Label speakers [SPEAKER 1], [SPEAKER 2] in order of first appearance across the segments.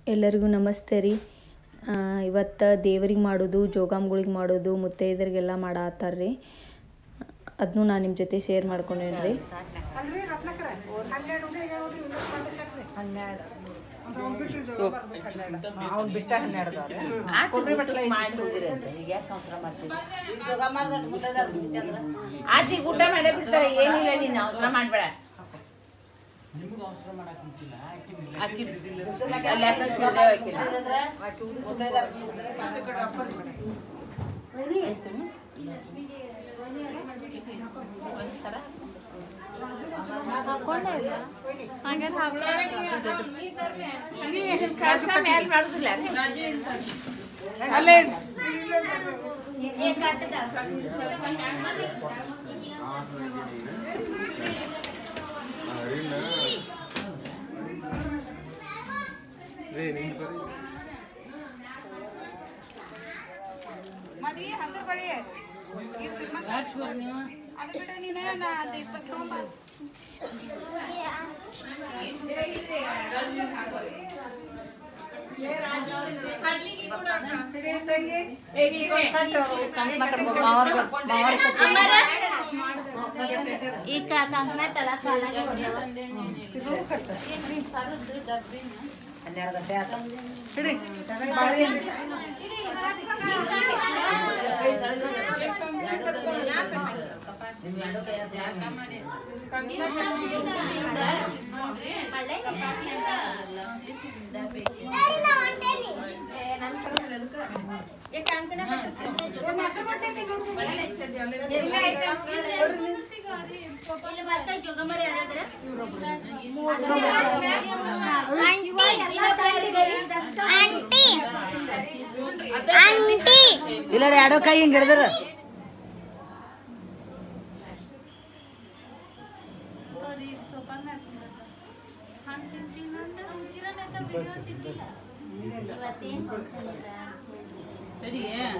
[SPEAKER 1] ಎಲ್ಲರಿಗೂ ನಮಸ್ತೆ ರೀ ಇವತ್ತು ದೇವ್ರಿಗೆ ಮಾಡೋದು ಜೋಗಾಮ್ಗಳಿಗೆ ಮಾಡೋದು ಮುತ್ತೈದರಿಗೆಲ್ಲ ಮಾಡಾತ್ತಾರ ರೀ ಅದನ್ನೂ ನಾನು ನಿಮ್ಮ ಜೊತೆ ಶೇರ್ ಮಾಡ್ಕೊಂಡೇನಿ ರೀ
[SPEAKER 2] ಅಲ್ರಿ ರತ್ನಾಕರ ಹನ್ನೆರಡು ಉಂಡೆ ಆಗ್ಯಾವ್ರಿ ಇನ್ನೊಂದು ಮಂಡೆ ಸಾಕ್ರಿ ಹನ್ನೆರಡು ಅಂದ್ರೆ ಅವ್ನು ಬಿಟ್ರಿ ಜೋಗ ಬರ್ಬೇಕು ಹನ್ನೆರಡು
[SPEAKER 3] ಅವ್ನು ಬಿಟ್ಟ ಹನ್ನೆರಡು
[SPEAKER 4] ಆಚೆ ಊಟ ಮಾಡೇ ಬಿಡ್ತಾರೆ ಏನಿಲ್ಲ ನೀನು ಅವಸರ ಮಾಡ್ಬೇಡ ಅಕ್ಕಿ ಅಲ್ಲಿ ಹಾಕೋದ್ ಕುಡ್ದೇ ಹೋಯ್ಕಿಲ್ಲ. ಒಂದ್ಸಲ ಕಳ್ಸ ಮ್ಯಾಲ್ ಮಾಡುದಿಲ್ಲ ರೀ?
[SPEAKER 5] ಮದ್ವಿ ಹಸಿರು ಬಳಿ ಅದು ಬಿಡ ನೀನು ನಾ ಅದು ಇಪ್ಪತ್ತು ತೊಗೊಂಬ
[SPEAKER 6] ಈ ಕಂಕಣ ತಲ
[SPEAKER 3] ಹನ್ನೆರಡು ಗಂಟೆ ಆತ
[SPEAKER 6] ಜೋಗಮರಿ ಆಂಟಿ
[SPEAKER 3] ಇಲ್ಲ ಎರಡೋ ಕೈ ಹಿಂಗೆ ಹಿಡಿದ್ರ
[SPEAKER 6] ಇವತ್ತೇನ್ ಫಂಕ್ಷನ್ ಇಲ್ಲ
[SPEAKER 4] ಸರಿ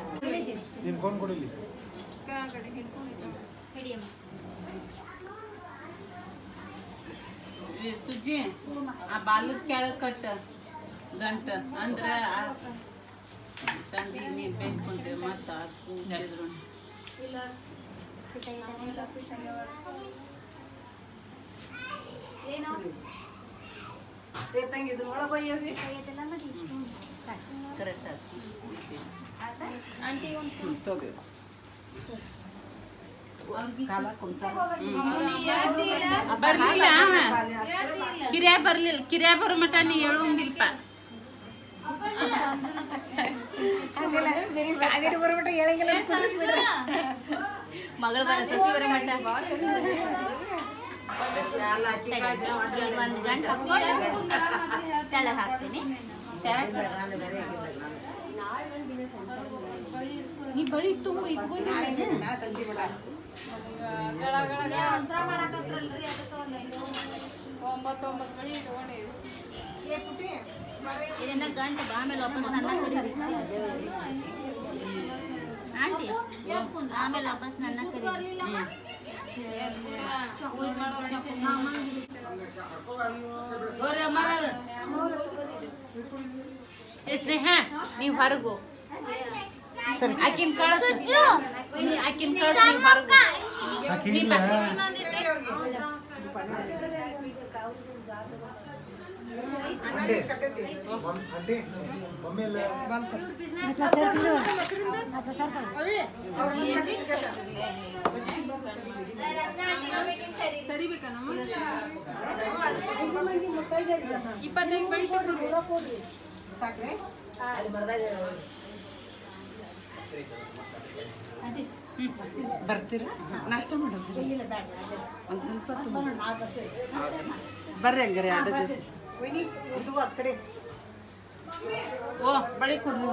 [SPEAKER 6] ಹಿಡಿಯಮ್ಮ
[SPEAKER 4] ಈ ಸುಜ್ಜಿ ಆ ಬಾಲದ ಕೆಳಗೆ ಕಟ್ಟ ಗಂಟ ಅಂದ್ರ ಆ- ತಂದಿ ನೀ ಬೇಯಿಸ್ಕೊಂತೇವೆ ಮತ್ತ ಕೂಗಿದ್ರು
[SPEAKER 6] ಏನೋ
[SPEAKER 2] ತಂಗಿ ಇದು ಒಳಗೊಯ್ಯವಿ
[SPEAKER 4] ಕರೆಕ್ಟ್
[SPEAKER 6] ಆಂಟಿ ಒಂದು
[SPEAKER 3] ಕಾಲ ಕುಂತಾರ
[SPEAKER 4] ಬರ್ಲಿಲ್ಲ ಕಿರ್ಯಾ ಬರ್ಲಿಲ್ಲ ಕಿರ್ಯಾ ಬರೋ ಮಟ ನೀ ಹೇಳೋಂಗಿಲ್ಪ
[SPEAKER 2] ಕಾವೇರಿ ಬರ್ಬಿಟ್ಟು ಹೇಳಂಗಿಲ್ಲ
[SPEAKER 4] ಮಗಳ ಬರ ಸಸಿ ಬರೋ ಮಟ
[SPEAKER 6] ಒಂದು ಗಂಟೆ ಹಾಕೊಂಡು ತೆಳಗ್ ಹಾಕ್ತೀನಿ
[SPEAKER 4] ನೀ ಬಳಿ ತುಂಬ ಇಟ್ಕೊಂಡು
[SPEAKER 2] ಸಂಜೆ ಬಿಡ
[SPEAKER 6] ಅವಸರ ಮಾಡಕತ್ರಲ್ರಿ ಅದಕ್ಕೆ ಒಂದು ಐದು
[SPEAKER 5] ಒಂಬತ್ತು ಒಂಬತ್ತು ಬಳಿ ತಗೊಂಡಿವಿ
[SPEAKER 6] ಇದನ್ನ ಗಂಟೆ ಆಮೇಲೆ ವಾಪಸ್ ನನ್ನ ಕರೀರಿ ಆಂಟಿ ಆಮೇಲೆ ವಾಪಸ್ ನನ್ನ ಕರೀರಿ
[SPEAKER 4] ಏ ಸ್ನೇಹ ನೀವ್ ಹೊರಗು ಆಕಿನ ಕಳಸ ಆಕಿನ ಕಳಸ ನೀವ್ ಹೊರಗು ನೀ ಬಾ.
[SPEAKER 5] ಇಪ್ಪತ್ತೈದು ಬಳಿ
[SPEAKER 2] ಸಾಕ್ರಿ
[SPEAKER 3] ಬರ್ತೀರ ನಾಷ್ಟ ಮಾಡೋದು ಒಂದು ಸ್ವಲ್ಪ ಬರ್ರಿ ಹಂಗಾರೆ ಎರಡು ದಿವಸ
[SPEAKER 2] ವೈನಿ ಇದು ಆ ಕಡೆ
[SPEAKER 4] ಓ ಬಳಿ ಕೊಡ್ರಿ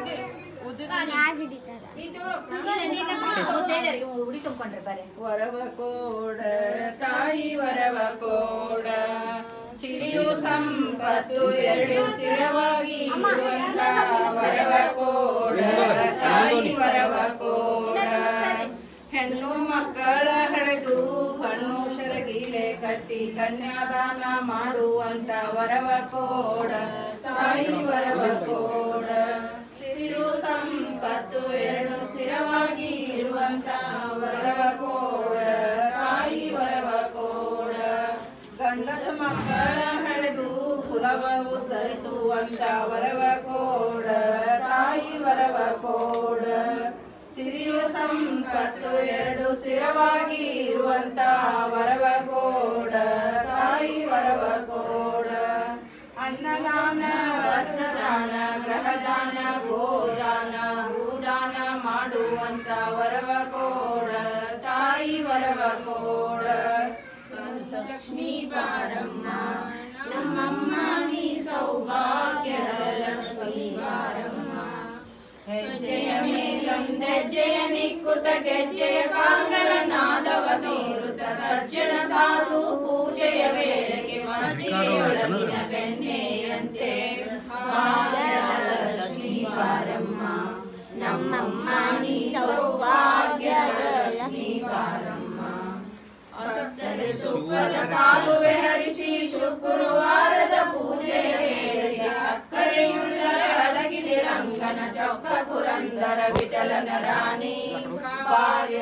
[SPEAKER 6] ಹುಡಿ ತುಂಬ್ಕೊಂಡ್ರೆ ಬರ್ರಿ
[SPEAKER 3] ವರವ ಕೋಡ ತಾಯಿ ವರವ ಕೋಡ ಸಿರಿಯು ಸಂಪತ್ತು ಎರಡು ಸ್ಥಿರವಾಗಿ ಇರುವಂತ ವರವ ಕೋಡ ತಾಯಿ ವರವ ಕೋಡ ಹೆಣ್ಣು ಮಕ್ಕಳ ಹಡೆದು ಹಣ್ಣು ಶರಗಿಲೆ ಕಟ್ಟಿ ಕನ್ಯಾದಾನ ಮಾಡುವಂತ ವರವ ಕೋಡ ತಾಯಿ ವರವ ಕೋಡ ಸ್ಥಿರು ಸಂಪತ್ತು ಎರಡು ಸ್ಥಿರವಾಗಿ ಇರುವಂತ ವರವ ಕೋಡ ತಾಯಿ ವರವ ಕೋಡ ಗಂಡಸ ಮಕ್ಕಳ ಹಡೆದು ಕುಲವ ಉದ್ಧರಿಸುವಂತ ವರವ ಕೋಡ ತಾಯಿ ವರವ ಕೋಡ ಸಿರಿಯು ಸಂಪತ್ತು ಎರಡು ಸ್ಥಿರವಾಗಿ ಇರುವಂತ ವರವ ಕೋಡ ತಾಯಿ ವರವ ಕೋಡ ಅನ್ನದಾನ ವಸ್ತ್ರದಾನ ಗ್ರಹದಾನ ಗೋದಾನ ಭೂದಾನ ಮಾಡುವಂತ ವರವ ಕೋಡ ತಾಯಿ ವರವ ಕೋಡ ಲಕ್ಷ್ಮೀ ಬಾರಮ್ಮ ನಮ್ಮಮ್ಮ ನೀ ಸೌಭಾಗ್ಯದ ಲಕ್ಷ್ಮೀ ಬಾರಮ್ಮ ಹೆಜ್ಜೆಯ ಮೇಲೊಂದೆಜ್ಜೆಯ ನಿಕ್ಕುತ ಗೆಜ್ಜೆಯ ಕಾಂಗಳ ನಾದವ ಬೀರುತ್ತ ಸಜ್ಜನ ಸಾಧು ಪೂಜೆಯ ವೇಳೆಗೆ ಮಜ್ಜಿಗೆಯೊಳಗಿನ ಬೆಣ್ಣೆಯಂತೆ ಭಾಗ್ಯದ ಲಕ್ಷ್ಮೀ ಬಾರಮ್ಮ ನಮ್ಮಮ್ಮ ನೀ ಸೌಭಾಗ್ಯದ ಲಕ್ಷ್ಮೀ ಬಾರಮ್ಮ ಸಪ್ತರಿ ತುಪ್ಪದ ಕಾಲುವೆ ಹರಿಸಿ ಶುಕ್ರವಾರದ ಪೂಜೆಯ ವೇಳೆಗೆ ಅಕ್ಕರೆಯುಳ್ಳರ ಅಡಗಿದೆ ರಂಗನ ಚೌಕ ಪುರಂದರ ವಿಠಲನ ರಾಣಿ ಬಾಯ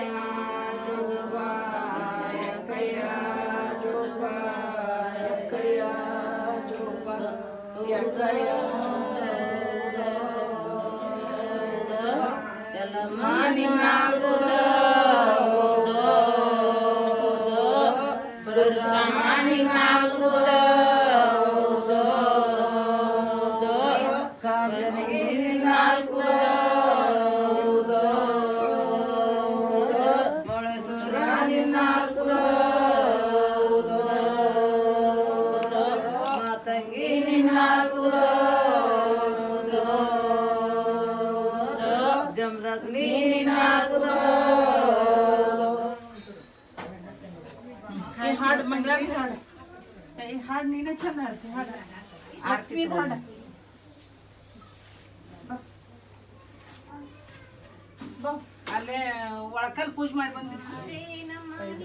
[SPEAKER 3] ಜೋಗವಾಯ ಕೈಯ ಜೋಗವಾಯ ಕೈಯ ಜೋಗವಾಯ ಕೈಯ ಎಲ್ಲ ಮಾನಿನಾಗುದ ಮಾತಂಗಿ ನಿನ್ನಾಲ್ಕುದ ಜಮದಗ್ ನೀನಾಲ್ಕುದ
[SPEAKER 4] ಹಾಡು ಮಂಗಳಾರತಿ ಹಾಡು ಈ ಹಾಡು ನೀನೇ ಚಂದ ಹಾಡ್ತಿ ಹಾಡು ಲಕ್ಷ್ಮೀದ್ ಹಾಡು
[SPEAKER 3] ಅಲ್ಲೇ ಒಳಕಲ್ ಪೂಜೆ ಮಾಡಿ ಬಂದಿದ್ವಿ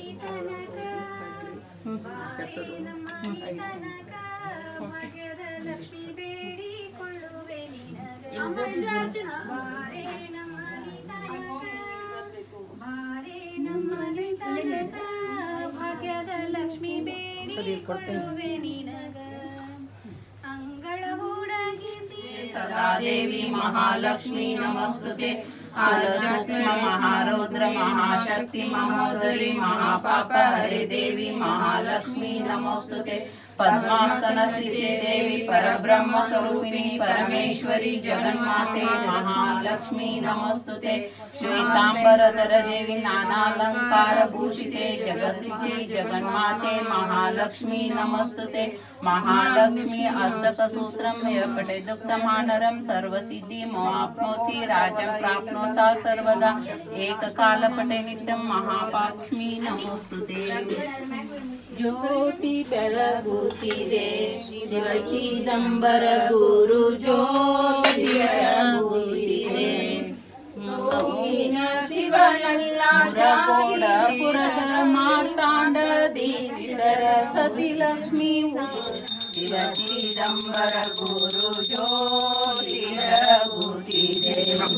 [SPEAKER 6] ಲಕ್ಷ್ಮೀ ಬೇಡಿಕೊಳ್ಳುವೆ ನಿನಗೆ ಬಾರೆ ನಮ್ಮನೆ ತನಕ, ಬಾರೆ ನಮ್ಮನೆ ತನಕ, ಭಾಗ್ಯದ ಲಕ್ಷ್ಮೀ ಬೇಡಿಕೊಳ್ಳುವೆ ನಿನಗ ಅಂಗಳ ಹುಡಗಿಸಿ
[SPEAKER 3] ಸದಾದೇವಿ ಮಹಾಲಕ್ಷ್ಮಿ ನಮಸ್ತುತೆ ಸ್ಥೂಲ ಸೂಕ್ಷ್ಮ ಮಹಾರೌದ್ರ ಮಹಾಶಕ್ತಿ ಮಹೋದರಿ ಮಹಾಪಾಪ ಹರಿ ದೇವಿ ಮಹಾಲಕ್ಷ್ಮಿ ನಮಸ್ತುತೆ ಪದ್ಮಾಸನ ಸ್ಥಿತೆ ದೇವಿ ಪರಬ್ರಹ್ಮ ಸ್ವರೂಪಿಣಿ ಪರಮೇಶ್ವರಿ ಜಗನ್ಮಾತೆ ಮಹಾಲಕ್ಷ್ಮಿ ನಮಸ್ತುತೆ ಶ್ವೇತಾಂಬರಧರ ದೇವಿ ನಾನಾಲಂಕಾರ ಭೂಷಿತೆ ಜಗಸ್ಥಿತೆ ಜಗನ್ಮಾತೆ ಮಹಾಲಕ್ಷ್ಮಿ ನಮಸ್ತುತೆ महालक्ष्मी अष्टकसूत्रं यः पठेदुक्तमानरं सर्वसिद्धिमवाप्नोति राज्यं प्राप्नोता सर्वदा एककालपटे नित्यं महापाक्ष्मी नमोस्तुते ಜ್ಯೋತಿ ಬೆಳಗುತ್ತಿದೆ ಶಿವ ಚಿದಂಬರ ಗುರು ಜ್ಯೋತಿ ಬೆಳಗುತ್ತಿದೆ ಸೋಗಿನ ಶಿವನಲ್ಲ ಜಾಗೋಡ ಪುರದ ಮಾರ್ತಾಂಡ ದೀಕ್ಷಿತರ ಸತಿ ಲಕ್ಷ್ಮೀ ಶಿವ ಚಿದಂಬರ ಗುರು ಜ್ಯೋತಿ ಬೆಳಗುತ್ತಿದೆ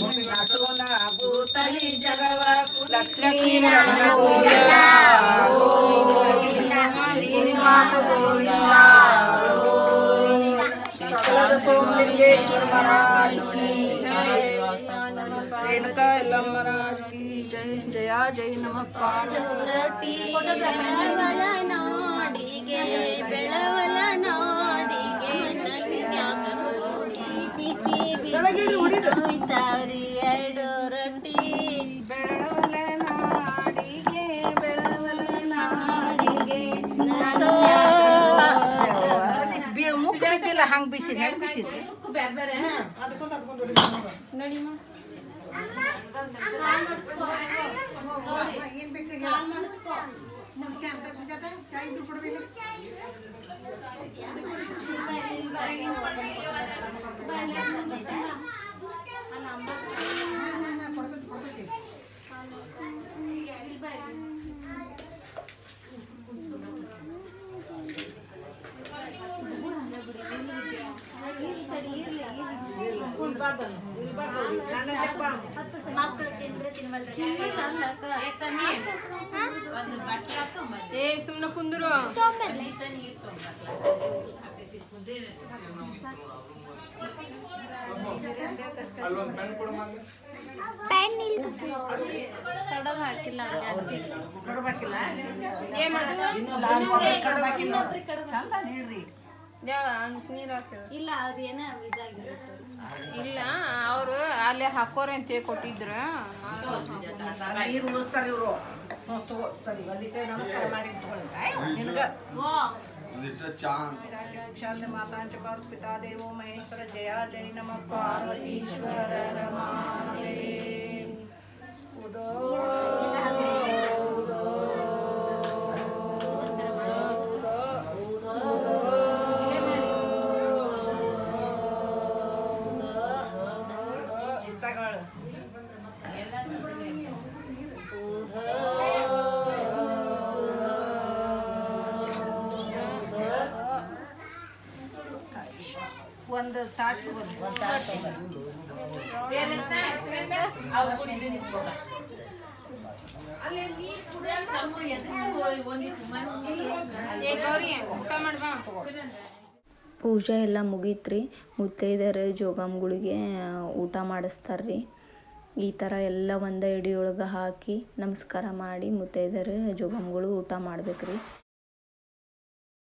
[SPEAKER 3] ಭೂತಲಿ ಜಗವ ಲಕ್ಷ್ಮೀ ಸೋಮಲಿಂಗೇಶ್ವರ ಮಹಾರಾಜ್ ರೇಣುಕಾ ಯಲ್ಲಮ್ಮ ಮಹಾರಾಜ್ ಕಿ ಜೈ ಜಯ ಜೈ ನಮಃ ಪಾರ್ವತಿ
[SPEAKER 6] ಬೆಳವಲ ನಾಡಿಗೆ ಬೆಳವಲ ನಾಡಿಗೆ ನನ್ಯಾಕ ನೋಡಿ ಬಿಸಿ ಬಿಸಿ ಹೋಯ್ತಾವ್ರಿ ಎರಡು ರೊಟ್ಟಿ
[SPEAKER 3] ಬೆಳವಲ ನಾಡಿಗೆ ಬೆಳವಲ ನಾಡಿಗೆ ಮುಖ ಬಿದ್ದಿಲ್ಲ ಹಂಗ್ ಬಿಸಿರಿ ಹೆಂಗ್ ಬಿಸಿರಿ
[SPEAKER 2] ಅದಕ್ಕೊಂದು ಅದಕ್ಕೊಂದು ಏನ್ ಬೇಕು ಮುಂಚೆ ಅಂತ ಸುಜಾತ ಚಾಯ್ ಇದ್ದು ಕೊಡ್ಬೇಕು ಕೊಡ್ತೈತಿ ಕೊಡ್ತೈತಿ
[SPEAKER 6] ಈ ಕಡೆ ಮಕ್ಕಳು ತಿಂದ್ರೆ ತಿನ್ವಲ್ರಿ
[SPEAKER 5] ಏ ಸುಮ್ಮನೆ ಕುಂದ್ರು
[SPEAKER 2] ಕೊಡ್ಬೇಕಿಲ್ಲ
[SPEAKER 5] ಏ ಮಧು
[SPEAKER 2] ಕೊಡ್ಬೇಕಿಲ್ಲ ಚಂದ ನೀಡ್ರಿ
[SPEAKER 5] ಯಾವ ಅನ್ಸ್ ನೀರ್ ಹಾಕ್ತೇವೆ
[SPEAKER 6] ಇಲ್ಲ ಅದೇನ ಇದಾಗಿರುತ್ತೆ
[SPEAKER 5] ಇಲ್ಲ ಅವರು ಅಲ್ಲಿ ಹಾಕೋರಿ ಅಂತ ಹೇಳಿ ಕೊಟ್ಟಿದ್ರು
[SPEAKER 2] ನೀರು ಉಳಿಸ್ತಾರ ಇವರು ಹ್ಞೂ ತಗೋ ಸರಿ ಒಂದಿಟ್ಟೆ ನಮಸ್ಕಾರ ಮಾಡಿ ತಗೊಳ್ಳಿ ನಿನಗ ಶಾಂತಿ ಮಾತಾಂಚ ಪಾರ್ವ ಪಿತಾ ದೇವೋ ಮಹೇಶ್ವರ ಜಯ ಜೈ ನಮ ಪಾರ್ವತೀಶ್ವರ ರಮಾನೇ ಉದೋ ತಗೊಳ್ಳು ಒಂದು ತಾಟ್ ತಗೊಂಡು ಒಂದು ತಾಟ್ ತಗೊಂಡು
[SPEAKER 5] ಏ ಗೌರಿ ಊಟ ಮಾಡ್ಬಾ
[SPEAKER 1] ಪೂಜೆ ಎಲ್ಲ ಮುಗೀತ್ರಿ ಮುತ್ತೈದೆಯರು ಜೋಗಮ್ಗಳಿಗೆ ಊಟ ಮಾಡಿಸ್ತಾರೆ ರೀ ಈ ಥರ ಎಲ್ಲ ಒಂದೇ ಎಡಿಯೊಳಗೆ ಹಾಕಿ ನಮಸ್ಕಾರ ಮಾಡಿ ಮುತ್ತೈದೆಯರು ಜೋಗಮ್ಗಳು ಊಟ ಮಾಡ್ಬೇಕು ರೀ